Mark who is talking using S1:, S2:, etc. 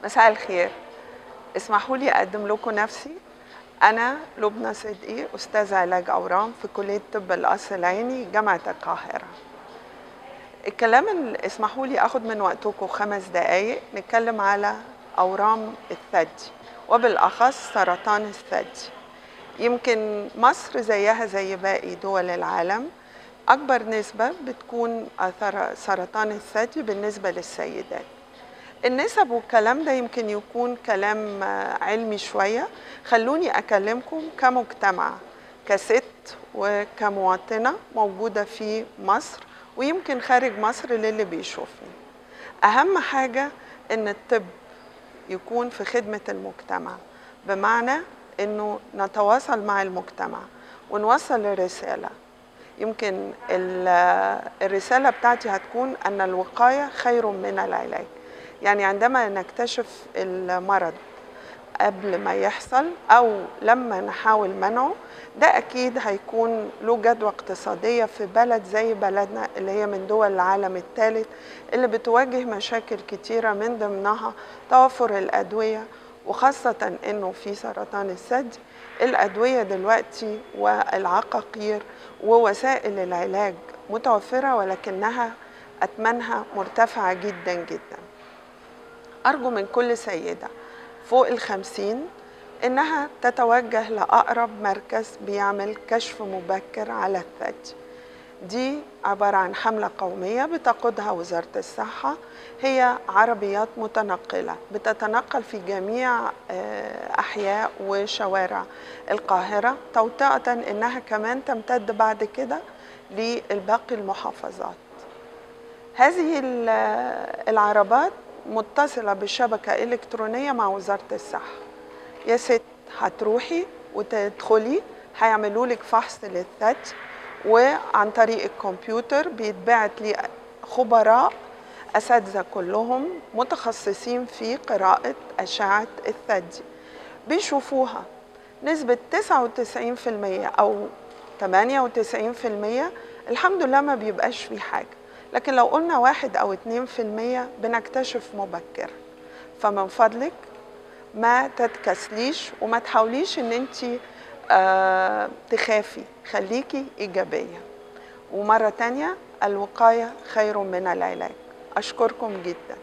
S1: مساء الخير اسمحوا لي اقدم لكم نفسي انا لبنى صدقي استاذ علاج اورام في كليه طب القصر العيني جامعه القاهره الكلام اللي اسمحوا لي اخد من وقتكم خمس دقايق نتكلم على اورام الثدي وبالاخص سرطان الثدي يمكن مصر زيها زي باقي دول العالم اكبر نسبه بتكون اثر سرطان الثدي بالنسبه للسيدات النسب والكلام ده يمكن يكون كلام علمي شوية خلوني أكلمكم كمجتمع كست وكمواطنة موجودة في مصر ويمكن خارج مصر للي بيشوفني أهم حاجة إن الطب يكون في خدمة المجتمع بمعنى إنه نتواصل مع المجتمع ونوصل الرسالة يمكن الرسالة بتاعتي هتكون أن الوقاية خير من العلاج يعني عندما نكتشف المرض قبل ما يحصل او لما نحاول منعه ده اكيد هيكون له جدوى اقتصاديه في بلد زي بلدنا اللي هي من دول العالم الثالث اللي بتواجه مشاكل كتيره من ضمنها توفر الادويه وخاصه انه في سرطان الثدي الادويه دلوقتي والعقاقير ووسائل العلاج متوفره ولكنها اثمانها مرتفعه جدا جدا أرجو من كل سيدة فوق الخمسين إنها تتوجه لأقرب مركز بيعمل كشف مبكر على الثدي دي عبارة عن حملة قومية بتقودها وزارة الصحة هي عربيات متنقلة بتتنقل في جميع أحياء وشوارع القاهرة توطئة إنها كمان تمتد بعد كده لباقي المحافظات هذه العربات متصلة بشبكة إلكترونية مع وزارة الصحة يا ست هتروحي وتدخلي هيعملوا لك فحص للثدي وعن طريق الكمبيوتر بيتبعت لي خبراء أساتذة كلهم متخصصين في قراءة أشعة الثدي بيشوفوها نسبة 99% أو 98% الحمد لله ما بيبقاش في حاجة لكن لو قلنا واحد أو اتنين في المية بنكتشف مبكرا فمن فضلك ما تتكسليش وما تحاوليش ان انت آه تخافي خليكي إيجابية ومرة تانية الوقاية خير من العلاج أشكركم جداً